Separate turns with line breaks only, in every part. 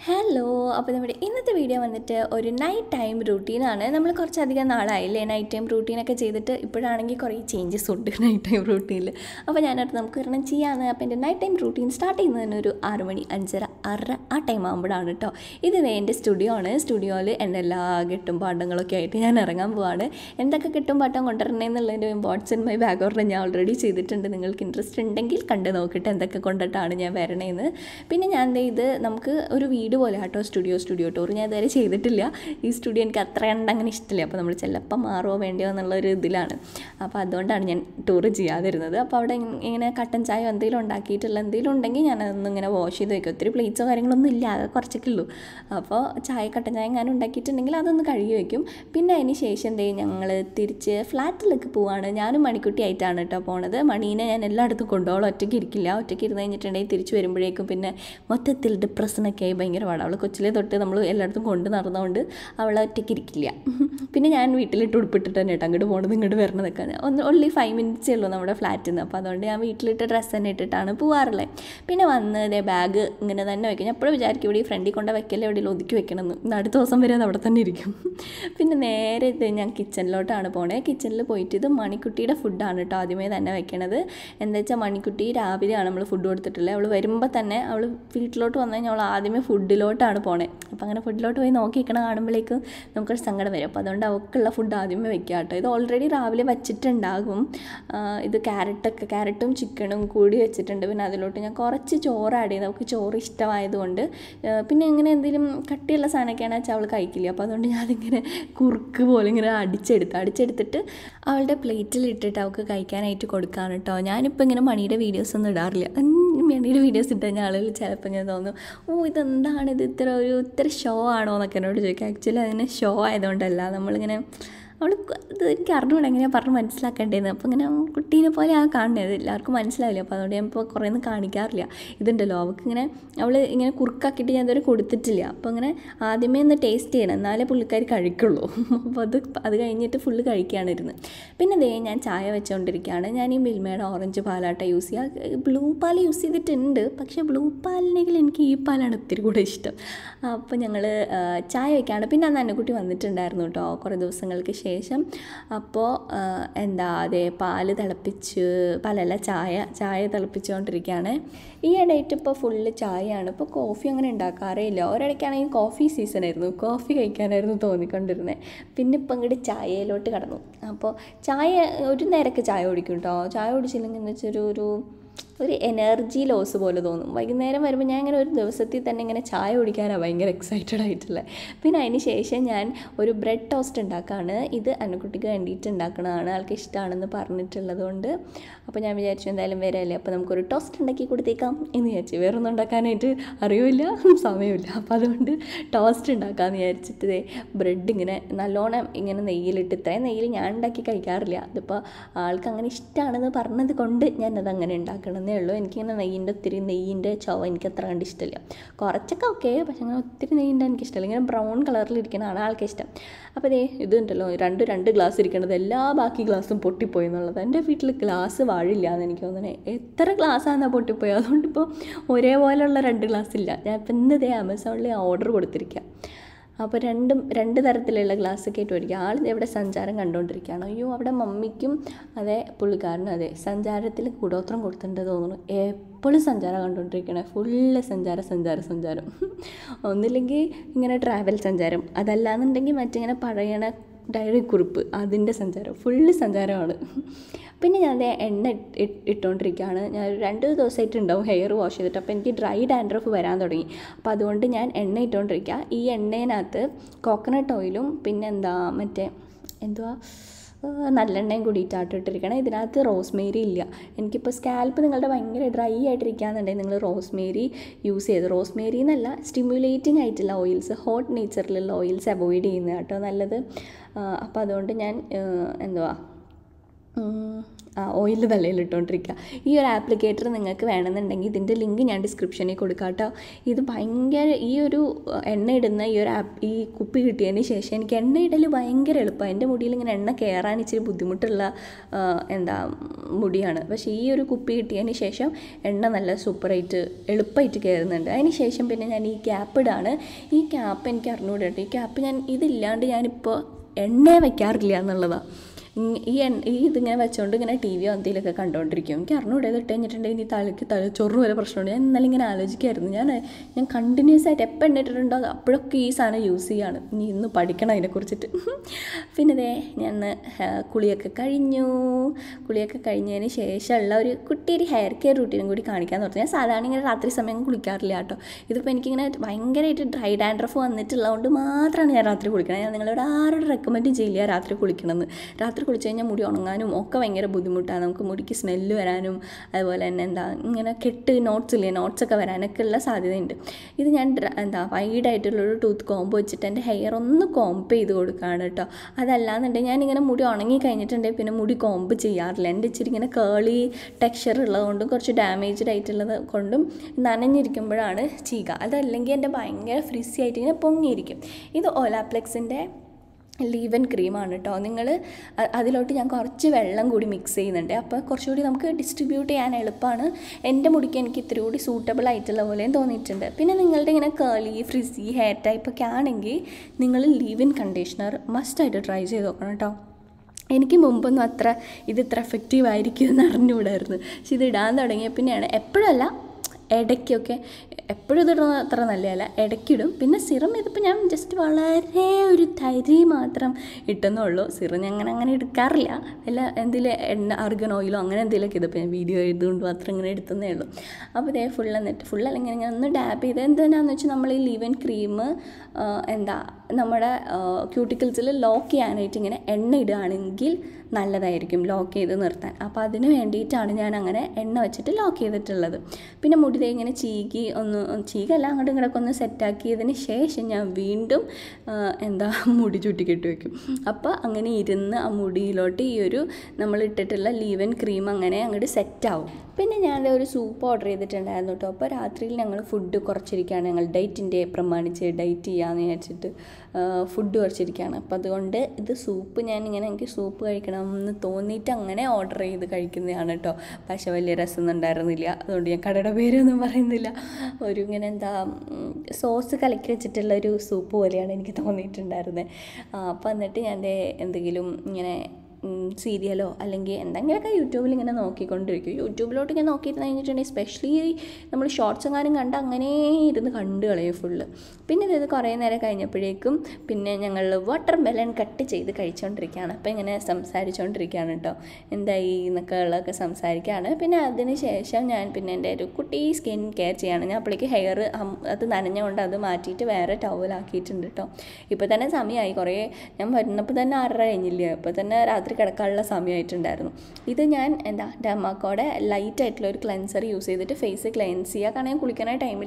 Hello അപ്പോൾ നമ്മുടെ ഇന്നത്തെ വീഡിയോ വന്നിട്ട് ഒരു നൈറ്റ് ടൈം റൂട്ടീനാണ് നമ്മൾ കുറച്ചധികം നാളായില്ലേ നൈറ്റ് ടൈം റൂട്ടീനൊക്കെ ചെയ്തിട്ട് ഇപ്പോഴാണെങ്കിൽ കുറേ ചേഞ്ചസ് ഉണ്ട് നൈറ്റ് ടൈം റൂട്ടീനിൽ അപ്പോൾ ഞാനത് നമുക്ക് ഒരെണ്ണം ചെയ്യാമെന്ന് അപ്പോൾ എൻ്റെ നൈറ്റ് ടൈം റൂട്ടീൻ സ്റ്റാർട്ട് ചെയ്യുന്നതിന് ഒരു ആറ് മണി അഞ്ചര ആറര ആ ടൈം ആകുമ്പോഴാണ് കേട്ടോ ഇത് ദേ എൻ്റെ സ്റ്റുഡിയോ ആണ് സ്റ്റുഡിയോയിൽ എൻ്റെ എല്ലാ കെട്ടും പാട്ടങ്ങളൊക്കെ ആയിട്ട് ഞാൻ ഇറങ്ങാൻ പോവാണ് എന്തൊക്കെ കെട്ടും പാട്ടം കൊണ്ടുവരണേന്നുള്ളതിൻ്റെ what's in my bag order ഞാൻ ഓൾറെഡി ചെയ്തിട്ടുണ്ട് നിങ്ങൾക്ക് ഇൻട്രസ്റ്റ് ഉണ്ടെങ്കിൽ കണ്ട് നോക്കിയിട്ട് എന്തൊക്കെ കൊണ്ടിട്ടാണ് ഞാൻ വരണേന്ന് പിന്നെ ഞാൻ ദേ ഇത് നമുക്ക് ഒരു വീട് പോലെ കേട്ടോ സ്റ്റുഡിയോ സ്റ്റുഡിയോ ടൂർ ഞാൻ ഇതുവരെ ചെയ്തിട്ടില്ല ഈ സ്റ്റുഡിയോ എനിക്ക് അത്ര കണ്ട് അങ്ങനെ ഇഷ്ടമില്ല അപ്പോൾ നമ്മൾ ചിലപ്പോൾ മാറുമോ വേണ്ടിയോ എന്നുള്ള ഒരു ഇതിലാണ് അപ്പോൾ അതുകൊണ്ടാണ് ഞാൻ ടൂർ ചെയ്യാതിരുന്നത് അപ്പോൾ അവിടെ ഇങ്ങനെ കട്ടൻ ചായ എന്തെങ്കിലും ഉണ്ടാക്കിയിട്ടുള്ള എന്തെങ്കിലും ഉണ്ടെങ്കിൽ ഞാൻ അതൊന്നും ഇങ്ങനെ വാഷ് ചെയ്ത് വയ്ക്കും ഒത്തിരി പ്ലേറ്റ്സോ കാര്യങ്ങളൊന്നും ഇല്ല ആകെ കുറച്ചൊക്കെ ഉള്ളൂ അപ്പോൾ ചായ കട്ടൻ ചായ ഞാൻ ഉണ്ടാക്കിയിട്ടുണ്ടെങ്കിൽ അതൊന്ന് കഴുകി വയ്ക്കും പിന്നെ അതിന് ശേഷം എന്തേ ഞങ്ങൾ തിരിച്ച് ഫ്ലാറ്റിലേക്ക് പോവാണ് ഞാനും മണിക്കുട്ടിയായിട്ടാണ് കേട്ടോ പോണത് മണീനെ ഞാൻ എല്ലായിടത്തും കൊണ്ടുപോകണം ഒറ്റയ്ക്ക് ഇരിക്കില്ല ഒറ്റയ്ക്ക് ഇരുന്ന് കഴിഞ്ഞിട്ടുണ്ടെങ്കിൽ തിരിച്ച് വരുമ്പോഴേക്കും പിന്നെ മൊത്തത്തിൽ ഡിപ്രഷനൊക്കെ ആയി ഭയങ്കര പാടാണ് അവൾ കൊച്ചിലെ തൊട്ട് നമ്മൾ എല്ലായിടത്തും കൊണ്ട് നടന്നതുകൊണ്ട് അവൾ ഒറ്റയ്ക്ക് ഇരിക്കില്ല പിന്നെ ഞാൻ വീട്ടിലിട്ട് ഉടുപ്പിട്ടിട്ട് തന്നെ കേട്ടോ അങ്ങോട്ട് പോകണത് ഇങ്ങോട്ട് വരണതൊക്കെ ഒന്ന് ഓൺലി ഫൈവ് മിനിറ്റ്സേ ഉള്ളൂ നമ്മുടെ ഫ്ലാറ്റിൽ നിന്ന് അപ്പോൾ അതുകൊണ്ട് ഞാൻ വീട്ടിലിട്ട് ഡ്രസ്സ് തന്നെ ഇട്ടിട്ടാണ് പോവാറുള്ളത് പിന്നെ വന്ന് ഇതേ ബാഗ് ഇങ്ങനെ തന്നെ വെക്കും ഞാൻ എപ്പോഴും വിചാരിക്കും ഇവിടെ ഈ ഫ്രണ്ടിൽ കൊണ്ട് വെക്കല്ലേ എവിടെയും ഒതുക്കി വെക്കണമെന്ന് ഇന്ന് അടുത്ത ദിവസം വരെ അത് അവിടെ തന്നെ ഇരിക്കും പിന്നെ നേരെ ഇത് ഞാൻ കിച്ചണിലോട്ടാണ് പോണേ കിച്ചണിൽ പോയിട്ട് ഇത് മണിക്കുട്ടിയുടെ ഫുഡാണ് കേട്ടോ ആദ്യമേ തന്നെ വെക്കണത് എന്താ വെച്ചാൽ മണിക്കുട്ടി രാവിലെയാണ് നമ്മൾ ഫുഡ് കൊടുത്തിട്ടുള്ളത് അവൾ വരുമ്പോൾ തന്നെ അവൾ വീട്ടിലോട്ട് വന്നു കഴിഞ്ഞാൽ അവൾ ആദ്യമേ ഫുഡിലോട്ടാണ് പോണേ അപ്പോൾ അങ്ങനെ ഫുഡിലോട്ട് പോയി നോക്കി നിൽക്കണ കാണുമ്പോഴേക്കും നമുക്കൊരു സങ്കടം വരും അപ്പോൾ അതുകൊണ്ട് അവൾക്കുള്ള ഫുഡ് ആദ്യമേ വെക്കുക കേട്ടോ ഇത് ഓൾറെഡി രാവിലെ വെച്ചിട്ടുണ്ടാകും ഇത് ക്യാരറ്റൊക്കെ ക്യാരറ്റും ചിക്കനും കൂടി വെച്ചിട്ടുണ്ട് പിന്നെ അതിലോട്ട് ഞാൻ കുറച്ച് ചോറ് ആഡ് ചെയ്ത് അവൾക്ക് ചോറ് ഇഷ്ടമായതുകൊണ്ട് പിന്നെ ഇങ്ങനെ എന്തെങ്കിലും കട്ടിയുള്ള സാധനമൊക്കെയാണ് വെച്ചാൽ അവൾ കഴിക്കില്ല അപ്പോൾ അതുകൊണ്ട് ഞാനിങ്ങനെ കുറുക്ക് പോലെ ഇങ്ങനെ അടിച്ചെടുത്ത് അടിച്ചെടുത്തിട്ട് അവളുടെ പ്ലേറ്റിൽ ഇട്ടിട്ട് അവൾക്ക് കഴിക്കാനായിട്ട് കൊടുക്കാണ് കേട്ടോ ഞാനിപ്പോൾ ഇങ്ങനെ മണിയുടെ വീഡിയോസ് ഒന്നും ഇടാറില്ല മണിയുടെ വീഡിയോസ് ഇട്ട് കഴിഞ്ഞാൽ ആളുകൾ ചിലപ്പോൾ ഞാൻ തോന്നും ഓ ഇതെന്താണ് ഇത് ഇത്ര ഒരു ഇത്ര ഷോ ആണോ എന്നൊക്കെ എന്നോട് ചോദിക്കുക ആക്ച്വലി അതിന് ഷോ ആയതുകൊണ്ടല്ല നമ്മളിങ്ങനെ അവൾ ഇത് എനിക്ക് അറിഞ്ഞുകൂടെ എങ്ങനെയാണ് പറഞ്ഞ് മനസ്സിലാക്കേണ്ടതെന്ന് അപ്പോൾ ഇങ്ങനെ കുട്ടീനെ പോലെ ആ കാണുന്നത് എല്ലാവർക്കും മനസ്സിലാവില്ല അപ്പോൾ അതുകൊണ്ട് ഞാൻ ഇപ്പോൾ കുറേ ഒന്നും കാണിക്കാറില്ല ഇതുണ്ടല്ലോ അവൾക്ക് ഇങ്ങനെ അവൾ ഇങ്ങനെ കുറുക്കാക്കിയിട്ട് ഞാൻ ഇതുവരെ കൊടുത്തിട്ടില്ല അപ്പോൾ ഇങ്ങനെ ആദ്യമേ ഒന്ന് ടേസ്റ്റ് ചെയ്യണം എന്നാലേ പുള്ളിക്കാർ കഴിക്കുള്ളൂ അപ്പോൾ അത് അത് കഴിഞ്ഞിട്ട് ഫുള്ള് കഴിക്കുകയാണ് ഇരുന്ന് പിന്നെ ദേ ഞാൻ ചായ വെച്ചുകൊണ്ടിരിക്കുകയാണ് ഞാൻ ഈ മിൽമയുടെ ഓറഞ്ച് പാലാട്ട യൂസ് ചെയ്യുക ബ്ലൂ പാൽ യൂസ് ചെയ്തിട്ടുണ്ട് പക്ഷേ ബ്ലൂ പാലിനെങ്കിൽ എനിക്ക് ഈ പാലാണ് ഒത്തിരി കൂടെ ഇഷ്ടം അപ്പോൾ ഞങ്ങൾ ചായ വയ്ക്കുകയാണ് പിന്നെ അന്ന് അന്നക്കുട്ടി വന്നിട്ടുണ്ടായിരുന്നു കേട്ടോ കുറേ ദിവസങ്ങൾക്ക് ശേഷം അപ്പോൾ എന്താ അതെ പാല് തിളപ്പിച്ച് പാലല്ല ചായ ചായ തിളപ്പിച്ചുകൊണ്ടിരിക്കുകയാണ് ഈ ഇടയിട്ട് ഇപ്പോൾ ഫുള്ള് ചായയാണ് ഇപ്പോൾ കോഫി അങ്ങനെ ഉണ്ടാക്കാറേ ഇല്ല ഒരിടയ്ക്കാണെങ്കിൽ കോഫി സീസൺ ആയിരുന്നു കോഫി കഴിക്കാനായിരുന്നു തോന്നിക്കൊണ്ടിരുന്നത് പിന്നെ ഇപ്പം ഇങ്ങോട്ട് ചായയിലോട്ട് കടന്നു അപ്പോൾ ചായ ഒരു നേരമൊക്കെ ചായ കുടിക്കും കേട്ടോ ചായ കുടിച്ചില്ലെങ്കിൽ എന്ന് വെച്ചാൽ ഒരു ഒരു എനർജി ലോസ് പോലെ തോന്നും വൈകുന്നേരം വരുമ്പോൾ ഞാൻ ഇങ്ങനെ ഒരു ദിവസത്തിൽ തന്നെ ഇങ്ങനെ ചായ കുടിക്കാനാണ് ഭയങ്കര എക്സൈറ്റഡ് ആയിട്ടുള്ളത് പിന്നെ അതിന് ശേഷം ഞാൻ ഒരു ബ്രെഡ് ടോസ്റ്റ് ഉണ്ടാക്കുകയാണ് ഇത് അന്നക്കുട്ടിക്ക് വേണ്ടിയിട്ട് ഉണ്ടാക്കണതാണ് ആൾക്ക് ഇഷ്ടമാണെന്ന് പറഞ്ഞിട്ടുള്ളത് കൊണ്ട് അപ്പോൾ ഞാൻ വിചാരിച്ചു എന്തായാലും വരല്ലേ അപ്പോൾ നമുക്കൊരു ടോസ്റ്റ് ഉണ്ടാക്കി കൊടുത്തേക്കാം എന്ന് വിചാരിച്ചു വേറെ ഒന്നും ഉണ്ടാക്കാനായിട്ട് അറിയില്ല സമയമില്ല അപ്പോൾ അതുകൊണ്ട് ടോസ്റ്റ് ഉണ്ടാക്കാമെന്ന് വിചാരിച്ചിട്ട് ഇതേ ബ്രെഡ് ഇങ്ങനെ നല്ലോണം ഇങ്ങനെ നെയ്യിലിട്ട് ഇത്രയും നെയ്യിൽ ഞാൻ ഉണ്ടാക്കി കഴിക്കാറില്ല അതിപ്പോൾ ആൾക്ക് അങ്ങനെ ഇഷ്ടമാണെന്ന് പറഞ്ഞത് കൊണ്ട് ഞാനത് അങ്ങനെ ഉണ്ടാക്കണമെന്നേ ഉള്ളൂ എനിക്കിങ്ങനെ നെയ്യിൻ്റെ ഒത്തിരി നെയ്യിൻ്റെ ചവ എനിക്ക് അത്ര കണ്ട് ഇഷ്ടമില്ല കുറച്ചൊക്കെ ഓക്കെ പക്ഷെ അങ്ങനെ ഒത്തിരി നെയ്യിൻ്റെ എനിക്ക് ഇഷ്ടമില്ല ഇങ്ങനെ ബ്രൗൺ കളറിൽ ഇരിക്കുന്നതാണ് ആൾക്ക് ഇഷ്ടം അപ്പോൾ ഇതേ ഇതുണ്ടല്ലോ രണ്ട് രണ്ട് ഗ്ലാസ് ഇരിക്കുന്നത് എല്ലാ ബാക്കി ഗ്ലാസ്സും പൊട്ടിപ്പോയി എന്നുള്ളത് എൻ്റെ വീട്ടിൽ ഗ്ലാസ് വാഴില്ല എന്ന് എനിക്ക് തോന്നുന്നത് എത്ര ഗ്ലാസ്സാണെന്നാ പൊട്ടിപ്പോയി അതുകൊണ്ട് ഇപ്പോൾ ഒരേപോലെയുള്ള രണ്ട് ഗ്ലാസ് ഇല്ല ഞാൻ ഇപ്പം ഇന്ന് ഇതേ ആമസോണിൽ ഓർഡർ കൊടുത്തിരിക്കുക അപ്പോൾ രണ്ടും രണ്ട് തരത്തിലുള്ള ഗ്ലാസ് ഒക്കെ ഇട്ട് മേടിക്കുക ആൾ ഇവിടെ സഞ്ചാരം കണ്ടുകൊണ്ടിരിക്കുകയാണ് അയ്യോ അവിടെ മമ്മിക്കും അതെ പുള്ളിക്കാരനും അതെ സഞ്ചാരത്തിൽ കൂടോത്രം കൊടുത്തിട്ടുണ്ട് തോന്നുന്നു എപ്പോഴും സഞ്ചാരം കണ്ടുകൊണ്ടിരിക്കണേ ഫുള്ള് സഞ്ചാര സഞ്ചാര സഞ്ചാരം ഒന്നില്ലെങ്കിൽ ഇങ്ങനെ ട്രാവൽ സഞ്ചാരം അതല്ലാന്നുണ്ടെങ്കിൽ മറ്റിങ്ങനെ പഴയണ ഡയറി കുറിപ്പ് അതിൻ്റെ സഞ്ചാരം ഫുള്ള് സഞ്ചാരമാണ് പിന്നെ ഞാൻ എണ്ണ ഇട്ടുകൊണ്ടിരിക്കുകയാണ് ഞാൻ രണ്ട് ദിവസമായിട്ട് ഉണ്ടാവും ഹെയർ വാഷ് ചെയ്തിട്ട് അപ്പോൾ എനിക്ക് ഡ്രൈ ഡാൻഡ്രഫ് വരാൻ തുടങ്ങി അപ്പോൾ അതുകൊണ്ട് ഞാൻ എണ്ണ ഇട്ടുകൊണ്ടിരിക്കുക ഈ എണ്ണേനകത്ത് കോക്കനട്ട് ഓയിലും പിന്നെ എന്താ മറ്റേ എന്തുവാ നല്ലെണ്ണയും കൂടിയിട്ടാട്ട് ഇട്ടിരിക്കണം ഇതിനകത്ത് റോസ്മേരി ഇല്ല എനിക്കിപ്പോൾ സ്കാൽപ്പ് നിങ്ങളുടെ ഭയങ്കര ഡ്രൈ ആയിട്ടിരിക്കുകയെന്നുണ്ടെങ്കിൽ നിങ്ങൾ റോസ്മേരി യൂസ് ചെയ്ത് റോസ്മേരി എന്നല്ല സ്റ്റിമുലേറ്റിംഗ് ആയിട്ടുള്ള ഓയിൽസ് ഹോട്ട് നേച്ചറിലുള്ള ഓയിൽസ് അവോയ്ഡ് ചെയ്യുന്നത് കേട്ടോ നല്ലത് അപ്പോൾ അതുകൊണ്ട് ഞാൻ എന്തുവാ ആ ഓയിൽ തലയിൽ ഇട്ടുകൊണ്ടിരിക്കുക ഈ ഒരു ആപ്ലിക്കേറ്റർ നിങ്ങൾക്ക് വേണമെന്നുണ്ടെങ്കിൽ ഇതിൻ്റെ ലിങ്ക് ഞാൻ ഡിസ്ക്രിപ്ഷനിൽ കൊടുക്കാം കേട്ടോ ഇത് ഭയങ്കര ഈ ഒരു എണ്ണ ഇടുന്ന ഈ ഒരു ആപ്പ് ഈ കുപ്പി കിട്ടിയതിന് ശേഷം എനിക്ക് എണ്ണ ഇടൽ ഭയങ്കര എളുപ്പമാണ് എൻ്റെ മുടിയിൽ ഇങ്ങനെ എണ്ണ കയറാൻ ഇച്ചിരി ബുദ്ധിമുട്ടുള്ള ആ, എന്താ മുടിയാണ് പക്ഷേ ഈ ഒരു കുപ്പി കിട്ടിയതിന് ശേഷം എണ്ണ നല്ല സൂപ്പറായിട്ട് എളുപ്പമായിട്ട് കയറുന്നുണ്ട് അതിന് ശേഷം പിന്നെ ഞാൻ ഈ ക്യാപ്പ് ഇടാണ് ഈ ക്യാപ്പ് എനിക്ക് അറിഞ്ഞുകൂടെ കേട്ടോ ഈ ക്യാപ്പ് ഞാൻ ഇതില്ലാണ്ട് ഞാനിപ്പോൾ എണ്ണ വയ്ക്കാറില്ല എന്നുള്ളതാണ് ഇങ് ഈ എണ്ണ ഈ ഇതിങ്ങനെ വെച്ചുകൊണ്ട് ഇങ്ങനെ ടി വിയോ എന്തെങ്കിലുമൊക്കെ കണ്ടുകൊണ്ടിരിക്കും എനിക്ക് അറിഞ്ഞൂടെ ഇത് ഇട്ട് കഴിഞ്ഞിട്ടുണ്ടെങ്കിൽ ഇനി തലയ്ക്ക് തലച്ചോറിന് വരെ പ്രശ്നമുണ്ട് ഞാൻ ഇന്നലെ ഇങ്ങനെ ആലോചിക്കായിരുന്നു ഞാൻ ഞാൻ കണ്ടിന്യൂസ് ആയിട്ട് എപ്പോൾ എണ്ണിട്ടിട്ടുണ്ടോ അത് അപ്പോഴൊക്കെ ഈ സാധനം യൂസ് ചെയ്യാണ് ഇനി ഇന്ന് പഠിക്കണം അതിനെക്കുറിച്ചിട്ട് പിന്നെ ദേ ഞാൻ ഇന്ന് ഹെ- കുളിയൊക്കെ കഴിഞ്ഞു കുളിയൊക്കെ കഴിഞ്ഞതിന് ശേഷമുള്ള ഒരു കുട്ടിയൊരു ഹെയർ കെയർ റൂട്ടീനും കൂടി കാണിക്കാമെന്ന് പറഞ്ഞു ഞാൻ സാധാരണ ഇങ്ങനെ രാത്രി സമയം കുളിക്കാറില്ല കേട്ടോ ഇതിപ്പോൾ എനിക്കിങ്ങനെ ഭയങ്കരമായിട്ട് ഡ്രൈ ഡാൻഡ്രഫ് വന്നിട്ടുള്ളതുകൊണ്ട് മാത്രമാണ് ഞാൻ രാത്രി കുളിക്കണം ഞാൻ നിങ്ങളോട് ആരോട് റെക്കമെൻഡ് ചെയ്യില്ല രാത്രി കുളിക്കണമെന്ന് രാത്രി കുളിച്ച് കഴിഞ്ഞാൽ മുടി ഉണങ്ങാനും ഒക്കെ ഭയങ്കര ബുദ്ധിമുട്ടാണ് നമുക്ക് മുടിക്ക് സ്മെല്ല് വരാനും അതുപോലെ തന്നെ എന്താ ഇങ്ങനെ കെട്ട് നോട്ട്സ് ഇല്ലേ നോട്ട്സ് ഒക്കെ വരാനൊക്കെ ഉള്ള സാധ്യതയുണ്ട് ഇത് ഞാൻ ഡ്ര- എന്താ വൈഡായിട്ടുള്ളൊരു ടൂത്ത് കോംബ് വെച്ചിട്ട് എൻ്റെ ഹെയർ ഒന്ന് കോംബ് ചെയ്ത് കൊടുക്കുകയാണ് കേട്ടോ അതല്ലാന്നുണ്ടെങ്കിൽ ഞാനിങ്ങനെ മുടി ഉണങ്ങി കഴിഞ്ഞിട്ടുണ്ടെങ്കിൽ പിന്നെ മുടി കോംബ് ചെയ്യാറില്ല എൻ്റെ ഇച്ചിരി ഇങ്ങനെ കേളി ടെക്സ്ചർ ഉള്ളതുകൊണ്ടും കുറച്ച് ഡാമേജ്ഡ് ആയിട്ടുള്ളത് കൊണ്ടും നനഞ്ഞിരിക്കുമ്പോഴാണ് ചെയ്യുക അതല്ലെങ്കിൽ എൻ്റെ ഭയങ്കര ഫ്രിസി ആയിട്ട് ഇങ്ങനെ പൊങ്ങിയിരിക്കും ഇത് ഓലാപ്ലെക്സിൻ്റെ ലീവൻ ക്രീമാണ് കേട്ടോ നിങ്ങൾ അതിലോട്ട് ഞാൻ കുറച്ച് വെള്ളം കൂടി മിക്സ് ചെയ്യുന്നുണ്ട് അപ്പോൾ കുറച്ചുകൂടി നമുക്ക് ഡിസ്ട്രിബ്യൂട്ട് ചെയ്യാൻ എളുപ്പമാണ് എൻ്റെ മുടിക്ക് എനിക്ക് ഇത്തിരി കൂടി സൂട്ടബിൾ ആയിട്ടുള്ള പോലെയും തോന്നിയിട്ടുണ്ട് പിന്നെ നിങ്ങളുടെ ഇങ്ങനെ കേളി ഫ്രിസി ഹെയർ ടൈപ്പ് ഒക്കെ ആണെങ്കിൽ നിങ്ങൾ ലീവിൻ കണ്ടീഷണർ മസ്റ്റായിട്ട് ട്രൈ ചെയ്ത് നോക്കണം കേട്ടോ എനിക്ക് മുമ്പൊന്നും അത്ര ഇത് ഇത്ര എഫക്റ്റീവ് ആയിരിക്കും എന്ന് അറിഞ്ഞുകൂടായിരുന്നു പക്ഷെ ഇത് ഇടാൻ തുടങ്ങിയ പിന്നെയാണ് എപ്പോഴല്ല ഇടയ്ക്കൊക്കെ എപ്പോഴും ഇതിടുന്നത് അത്ര നല്ലതല്ല ഇടയ്ക്കിടും പിന്നെ സിറം ഇതിപ്പോൾ ഞാൻ ജസ്റ്റ് വളരെ ഒരു തരി മാത്രം ഇട്ടെന്നുള്ളൂ സിറം ഞാൻ അങ്ങനെ അങ്ങനെ എടുക്കാറില്ല വല്ല എന്തെങ്കിലും എണ്ണ അർഗൻ ഓയിലോ അങ്ങനെ എന്തെങ്കിലുമൊക്കെ ഇതിപ്പോൾ ഞാൻ വീഡിയോ എഴുതുകൊണ്ട് മാത്രം ഇങ്ങനെ എടുത്തതേ ഉള്ളൂ അപ്പോൾ ഇതേ ഫുൾ എന്നിട്ട് ഫുൾ അല്ലെങ്കിൽ ഇങ്ങനെ ഒന്ന് ഡാബ് ചെയ്ത് എന്തിനാന്ന് വെച്ചാൽ നമ്മൾ ഈ ലിവൻ ക്രീം എന്താ നമ്മുടെ ക്യൂട്ടിക്കിൾസിൽ ലോക്ക് ചെയ്യാനായിട്ട് ഇങ്ങനെ എണ്ണ ഇടുകയാണെങ്കിൽ നല്ലതായിരിക്കും ലോക്ക് ചെയ്ത് നിർത്താൻ അപ്പോൾ അതിന് വേണ്ടിയിട്ടാണ് ഞാൻ അങ്ങനെ എണ്ണ വെച്ചിട്ട് ലോക്ക് ചെയ്തിട്ടുള്ളത് പിന്നെ മുടി ദേ ഇങ്ങനെ ചീകി ഒന്ന് ചീകല്ല അങ്ങോട്ടും ഇങ്ങോട്ടൊക്കെ ഒന്ന് സെറ്റാക്കിയതിന് ശേഷം ഞാൻ വീണ്ടും ആ, എന്താ മുടി ചുറ്റി കെട്ടി വെക്കും അപ്പോൾ അങ്ങനെ ഇരുന്ന് ആ മുടിയിലോട്ട് ഈ ഒരു നമ്മൾ ഇട്ടിട്ടുള്ള ലീവൻ ക്രീം അങ്ങനെ അങ്ങോട്ട് സെറ്റാവും പിന്നെ ഞാൻ ദേ ഒരു സൂപ്പ് ഓർഡർ ചെയ്തിട്ടുണ്ടായിരുന്നു കേട്ടോ അപ്പോൾ രാത്രിയിൽ ഞങ്ങൾ ഫുഡ് കുറച്ചിരിക്കുകയാണ് ഞങ്ങൾ ഡയറ്റിൻ്റെ പ്രമാണിച്ച് ഡയറ്റ് ചെയ്യാമെന്ന് വിചാരിച്ചിട്ട് ഫുഡ് കുറച്ചിരിക്കുകയാണ് അപ്പോൾ അതുകൊണ്ട് ഇത് സൂപ്പ് ഞാൻ ഇങ്ങനെ എനിക്ക് സൂപ്പ് കഴിക്കണം എന്ന് തോന്നിയിട്ട് അങ്ങനെ ഓർഡർ ചെയ്ത് കഴിക്കുന്നതാണ് കേട്ടോ പക്ഷെ വലിയ രസമൊന്നും ഉണ്ടായിരുന്നില്ല അതുകൊണ്ട് ഞാൻ കടയുടെ പേരൊന്നും പറയുന്നില്ല ഒരു ഇങ്ങനെ എന്താ സോസ് കലക്കി വെച്ചിട്ടുള്ള ഒരു സൂപ്പ് പോലെയാണ് എനിക്ക് തോന്നിയിട്ടുണ്ടായിരുന്നത് അപ്പോൾ എന്നിട്ട് ഞാൻ ദേ എന്തെങ്കിലും ഇങ്ങനെ സീരിയലോ അല്ലെങ്കിൽ എന്തെങ്കിലുമൊക്കെ യൂട്യൂബിൽ ഇങ്ങനെ നോക്കിക്കൊണ്ടിരിക്കും യൂട്യൂബിലോട്ട് ഇങ്ങനെ നോക്കിയിരുന്ന് കഴിഞ്ഞിട്ടുണ്ടെങ്കിൽ സ്പെഷ്യലി നമ്മൾ ഷോർട്സ് എങ്ങാനും കണ്ട് അങ്ങനെ ഇരുന്ന് കണ്ടു കളയും ഫുള്ള് പിന്നെ ഇത് കുറേ നേരം കഴിഞ്ഞപ്പോഴേക്കും പിന്നെ ഞങ്ങൾ വാട്ടർ മെലൺ കട്ട് ചെയ്ത് കഴിച്ചുകൊണ്ടിരിക്കുകയാണ് അപ്പോൾ ഇങ്ങനെ സംസാരിച്ചുകൊണ്ടിരിക്കുകയാണ് കേട്ടോ എന്തായി എന്നൊക്കെ ഉള്ളതൊക്കെ സംസാരിക്കുകയാണ് പിന്നെ അതിന് ശേഷം ഞാൻ പിന്നെ എൻ്റെ ഒരു കുട്ടി സ്കിൻ കെയർ ചെയ്യാണ് ഞാൻ അപ്പോഴേക്ക് ഹെയർ അത് നനഞ്ഞുകൊണ്ട് അത് മാറ്റിയിട്ട് വേറെ ടവലാക്കിയിട്ടുണ്ട് കേട്ടോ ഇപ്പോൾ തന്നെ സമയമായി കുറേ ഞാൻ വരുന്നപ്പോൾ തന്നെ ആറര കഴിഞ്ഞില്ലേ അപ്പോൾ തന്നെ രാത്രി കിടക്കാനുള്ള സമയമായിട്ടുണ്ടായിരുന്നു ഇത് ഞാൻ എന്താ ഡമാക്കോടെ ലൈറ്റ് ആയിട്ടുള്ള ഒരു ക്ലെൻസർ യൂസ് ചെയ്തിട്ട് ഫേസ് ക്ലെൻസ് ചെയ്യുക കാരണം ഞാൻ കുളിക്കുന്ന ടൈമിൽ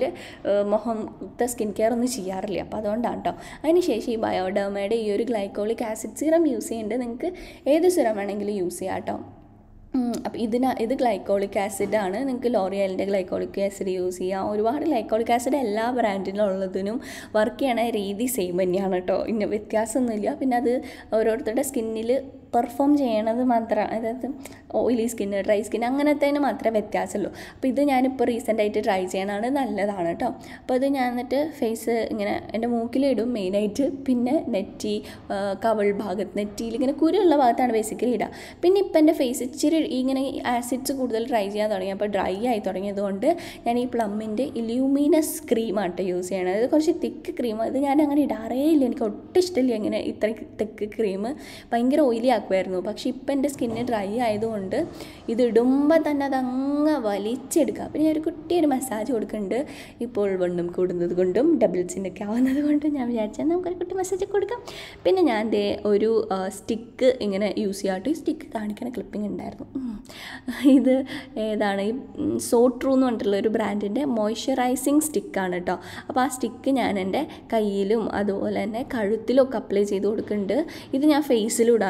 മുഖത്തെ സ്കിൻ കെയർ ഒന്നും ചെയ്യാറില്ല അപ്പോൾ അതുകൊണ്ടാണ് കേട്ടോ അതിന് ശേഷം ഈ ബയോഡർമയുടെ ഈ ഒരു ഗ്ലൈക്കോളിക് ആസിഡ് സിറം യൂസ് ചെയ്യുന്നുണ്ട് നിങ്ങൾക്ക് ഏത് സിറം വേണമെങ്കിലും യൂസ് ചെയ്യാം കേട്ടോ അപ്പോൾ ഇതിന് ഇത് ഗ്ലൈക്കോളിക് ആസിഡ് ആണ് നിങ്ങൾക്ക് ലോറിയലിൻ്റെ ഗ്ലൈക്കോളിക് ആസിഡ് യൂസ് ചെയ്യാം ഒരുപാട് ഗ്ലൈക്കോളിക് ആസിഡ് എല്ലാ ബ്രാൻഡിലുള്ളതിനും വർക്ക് ചെയ്യണ രീതി സെയിം തന്നെയാണ് കേട്ടോ ഇന്ന വ്യത്യാസമൊന്നുമില്ല പിന്നെ അത് ഓരോരുത്തരുടെ സ്കിന്നിൽ പെർഫോം ചെയ്യണത് മാത്രമാണ് അതായത് ഓയിലി സ്കിന്ന് ഡ്രൈ സ്കിൻ അങ്ങനത്തേന് മാത്രമേ വ്യത്യാസമുള്ളൂ അപ്പോൾ ഇത് ഞാനിപ്പോൾ റീസെൻ്റ് ആയിട്ട് ട്രൈ ചെയ്യാനാണ് നല്ലതാണ് കേട്ടോ അപ്പോൾ അത് ഞാൻ എന്നിട്ട് ഫേസ് ഇങ്ങനെ എൻ്റെ മൂക്കിലിടും മെയിനായിട്ട് പിന്നെ നെറ്റി ആ, കവിൾ ഭാഗത്ത് നെറ്റിയിൽ ഇങ്ങനെ കുരുള്ള ഭാഗത്താണ് ബേസിക്കലി ഇടുക പിന്നെ ഇപ്പം എൻ്റെ ഫേസ് ഇച്ചിരി ഇങ്ങനെ ആസിഡ്സ് കൂടുതൽ ട്രൈ ചെയ്യാൻ തുടങ്ങി അപ്പോൾ ഡ്രൈ ആയി തുടങ്ങിയതുകൊണ്ട് ഞാൻ ഈ പ്ലമ്മിൻ്റെ ഇലൂമിനസ് ക്രീമാണ് കേട്ടോ യൂസ് ചെയ്യണത് ഇത് കുറച്ച് തിക്ക് ക്രീം ഇത് ഞാൻ അങ്ങനെ ഇടാറേ ഇല്ല എനിക്ക് ഒട്ടും ഇഷ്ടമില്ല ഇങ്ങനെ ഇത്ര തിക്ക് ക്രീം ഭയങ്കര ഓയിലി ആക്കുമായിരുന്നു പക്ഷേ ഇപ്പം എൻ്റെ സ്കിന്ന് ഡ്രൈ ആയതുകൊണ്ട് ഇത് ഇടുമ്പോൾ തന്നെ അതങ്ങ് വലിച്ചെടുക്കുക പിന്നെ ഞാൻ ഒരു കുട്ടിയൊരു മസാജ് കൊടുക്കുന്നുണ്ട് ഇപ്പോൾ വണ്ണം കൂടുന്നത് കൊണ്ടും ഡബിൾസിൻ്റെ ഒക്കെ ആവുന്നത് കൊണ്ടും ഞാൻ വിചാരിച്ചാൽ നമുക്കൊരു കുട്ടി മസാജ് കൊടുക്കാം പിന്നെ ഞാൻ ദേ ഒരു സ്റ്റിക്ക് ഇങ്ങനെ യൂസ് ചെയ്യാട്ട് ഈ സ്റ്റിക്ക് കാണിക്കുന്ന ക്ലിപ്പിംഗ് ഉണ്ടായിരുന്നു ഉം. ഇത് ഏതാണ് ഈ സോട്രൂ എന്ന് പറഞ്ഞിട്ടുള്ള ഒരു ബ്രാൻഡിൻ്റെ മോയ്സ്ചറൈസിങ് സ്റ്റിക്കാണ് കേട്ടോ അപ്പോൾ ആ സ്റ്റിക്ക് ഞാൻ എൻ്റെ കയ്യിലും അതുപോലെ തന്നെ കഴുത്തിലും ഒക്കെ അപ്ലൈ ചെയ്ത് കൊടുക്കുന്നുണ്ട് ഇത് ഞാൻ ഫേസിലും ഇടാറുണ്ട് കേട്ടോ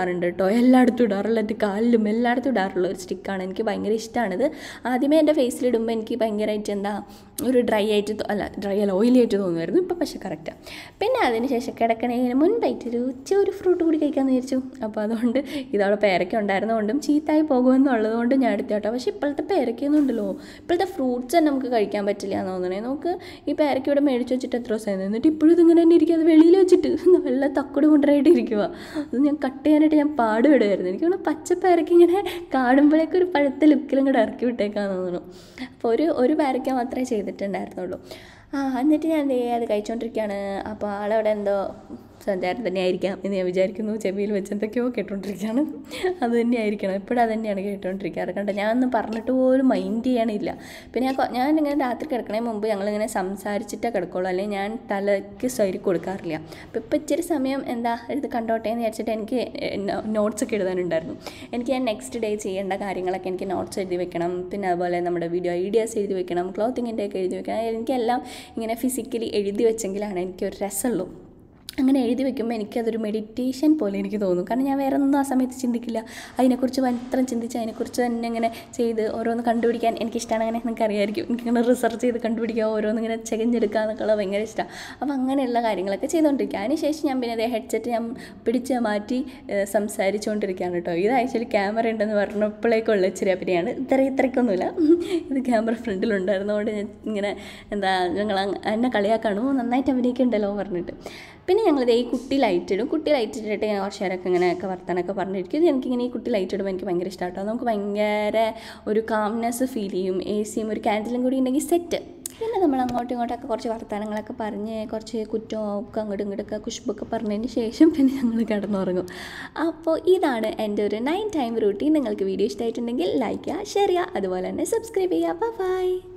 കേട്ടോ എല്ലായിടത്തും ഇടാറുള്ള എൻ്റെ കാലിലും എല്ലായിടത്തും ഇടാറുള്ള ഒരു സ്റ്റിക്കാണ് എനിക്ക് ഭയങ്കര ഇഷ്ടമാണിത് ആദ്യമേ എൻ്റെ ഫേസിലിടുമ്പോൾ എനിക്ക് ഭയങ്കരമായിട്ട് എന്താ ഒരു ഡ്രൈ ആയിട്ട് തോ- അല്ല ഡ്രൈ അല്ല ഓയിലി ആയിട്ട് തോന്നുമായിരുന്നു ഇപ്പോൾ പക്ഷേ കറക്റ്റാണ് പിന്നെ അതിന് ശേഷം കിടക്കണതിന് മുൻപായിട്ട് ഒരു ഉച്ച ഒരു ഫ്രൂട്ട് കൂടി കഴിക്കാമെന്ന് വിചാരിച്ചു അപ്പോൾ അതുകൊണ്ട് ഇതവിടെ പേരയ്ക്ക ഉണ്ടായിരുന്നതുകൊണ്ടും ചീത്തായി പോകുമെന്നുള്ളത് കൊണ്ട് ഞാൻ എടുത്തു കേട്ടോ പക്ഷേ ഇപ്പോഴത്തെ പേരയ്ക്കൊന്നും ഉണ്ടല്ലോ ഇപ്പോഴത്തെ ഫ്രൂട്ട്സ് തന്നെ നമുക്ക് കഴിക്കാൻ പറ്റില്ല എന്ന് തോന്നണേ നമുക്ക് ഈ പേരയ്ക്ക ഇവിടെ മേടിച്ച് വെച്ചിട്ട് എത്ര ദിവസമായി എന്നിട്ട് ഇപ്പോഴും ഇതിങ്ങനെ തന്നെ ഇരിക്കുക അത് വെളിയിൽ വെച്ചിട്ട് നല്ല തക്കട് കൊണ്ടായിട്ട് ഇരിക്കുക അത് ഞാൻ കട്ട് ചെയ്യാനായിട്ട് ഞാൻ പാടുപെടുമായിരുന്നു എനിക്ക് തോന്നുന്നു പച്ച പേരയ്ക്ക ഇങ്ങനെ കാണുമ്പോഴേക്കും ഒരു പഴുത്ത ലുക്കിലും കൂടെ ഇറക്കി വിട്ടേക്കാന്ന് തോന്നുന്നു അപ്പോൾ ഒരു ഒരു പേരയ്ക്ക മാത്രമേ ചെയ്തിട്ടുണ്ടായിരുന്നുള്ളൂ ആ എന്നിട്ട് ഞാൻ എന്ത് ചെയ്യുക അത് കഴിച്ചുകൊണ്ടിരിക്കുകയാണ് അപ്പോൾ ആളവിടെ എന്തോ സഞ്ചാരം തന്നെ ആയിരിക്കാം എന്ന് ഞാൻ വിചാരിക്കുന്നു ചെവിയിൽ വെച്ച് എന്തൊക്കെയോ കേട്ടോണ്ടിരിക്കുകയാണ് അത് തന്നെ ആയിരിക്കണം എപ്പോഴും അത് തന്നെയാണ് കേട്ടോണ്ടിരിക്കാറ് കണ്ടോ ഞാനൊന്നും പറഞ്ഞിട്ട് പോലും മൈൻഡ് ചെയ്യാനില്ല പിന്നെ ഞാൻ കൊ- ഞാൻ ഇങ്ങനെ രാത്രി കിടക്കണേ മുമ്പ് ഞങ്ങളിങ്ങനെ സംസാരിച്ചിട്ടേ കിടക്കുള്ളൂ അല്ലെങ്കിൽ ഞാൻ തലയ്ക്ക് സൈഡിൽ കൊടുക്കാറില്ല അപ്പോൾ ഇപ്പോൾ ഇച്ചിരി സമയം എന്താ ഇത് കണ്ടോട്ടെ എന്ന് വിചാരിച്ചിട്ട് എനിക്ക് നോട്ട്സ് ഒക്കെ എഴുതാനുണ്ടായിരുന്നു എനിക്ക് ഞാൻ നെക്സ്റ്റ് ഡേ ചെയ്യേണ്ട കാര്യങ്ങളൊക്കെ എനിക്ക് നോട്ട്സ് എഴുതി വെക്കണം പിന്നെ അതുപോലെ നമ്മുടെ വീഡിയോ ഐഡിയാസ് എഴുതി വെക്കണം ക്ലോത്തിങ്ങിൻ്റെ ഒക്കെ എഴുതി വെക്കണം എനിക്കെല്ലാം ഇങ്ങനെ ഫിസിക്കലി എഴുതി വെച്ചെങ്കിലാണ് എനിക്കൊരു രസമുള്ളൂ അങ്ങനെ എഴുതി വെക്കുമ്പോൾ എനിക്കതൊരു മെഡിറ്റേഷൻ പോലെ എനിക്ക് തോന്നും കാരണം ഞാൻ വേറെ ഒന്നും ആ സമയത്ത് ചിന്തിക്കില്ല അതിനെക്കുറിച്ച് മാത്രം ചിന്തിച്ച് അതിനെക്കുറിച്ച് തന്നെ ഇങ്ങനെ ചെയ്ത് ഓരോന്ന് കണ്ടുപിടിക്കാൻ എനിക്കിഷ്ടമാണ് അങ്ങനെ നിങ്ങൾക്ക് അറിയാമായിരിക്കും എനിക്കിങ്ങനെ റിസർച്ച് ചെയ്ത് കണ്ടുപിടിക്കുക ഓരോന്ന് ഇങ്ങനെ ചെകഞ്ഞെടുക്കുക എന്നൊക്കെ ഭയങ്കര ഇഷ്ടമാണ് അപ്പോൾ അങ്ങനെയുള്ള കാര്യങ്ങളൊക്കെ ചെയ്തുകൊണ്ടിരിക്കുക അതിനുശേഷം ഞാൻ പിന്നെ അതേ ഹെഡ്സെറ്റ് ഞാൻ പിടിച്ച് മാറ്റി ഏഹ്, സംസാരിച്ചുകൊണ്ടിരിക്കുകയാണ് കേട്ടോ ഇത് ആക്ച്വലി ക്യാമറ ഉണ്ടെന്ന് പറഞ്ഞപ്പോഴേക്കുള്ള ഇച്ചിരി അപ്പിനെയാണ് ഇത്ര ഇത്രയ്ക്കൊന്നുമില്ല ഇത് ക്യാമറ ഫ്രണ്ടിലുണ്ടായിരുന്നതുകൊണ്ട് ഞാൻ ഇങ്ങനെ എന്താ ഞങ്ങൾ അങ്ങ് എന്നെ കളിയാക്കാണു നന്നായിട്ട് അഭിനയിക്കുന്നുണ്ടല്ലോ പറഞ്ഞിട്ട് പിന്നെ ഞങ്ങളിത് ഈ കുട്ടി ലൈറ്റ് ഇടും കുട്ടി ലൈറ്റ് ഇട്ടിട്ട് ഞാൻ കുറച്ച് നേരമൊക്കെ ഇങ്ങനെയൊക്കെ വർത്താനൊക്കെ പറഞ്ഞിരിക്കും ഇത് എനിക്കിങ്ങനെ ഈ കുട്ടി ലൈറ്റ് ഇടുമ്പോൾ എനിക്ക് ഭയങ്കര ഇഷ്ടമാട്ടോ നമുക്ക് ഭയങ്കര ഒരു കാംനെസ് ഫീൽ ചെയ്യും എ സിയും ഒരു ക്യാൻഡിലും കൂടി ഉണ്ടെങ്കിൽ സെറ്റ് പിന്നെ നമ്മൾ അങ്ങോട്ടും ഇങ്ങോട്ടൊക്കെ കുറച്ച് വർത്തമാനങ്ങളൊക്കെ പറഞ്ഞ് കുറച്ച് കുറ്റവും ഒക്കെ അങ്ങോട്ടും ഇങ്ങോട്ടൊക്കെ കുഷ്ബൊക്കെ പറഞ്ഞതിന് ശേഷം പിന്നെ ഞങ്ങൾ കിടന്നുറങ്ങും അപ്പോൾ ഇതാണ് എൻ്റെ ഒരു നൈൻ ടൈം റൂട്ടീൻ നിങ്ങൾക്ക് വീഡിയോ ഇഷ്ടമായിട്ടുണ്ടെങ്കിൽ ലൈക്ക് ചെയ്യുക ഷെയർ ചെയ്യുക അതുപോലെ തന്നെ സബ്സ്ക്രൈബ് ചെയ്യുക ബൈ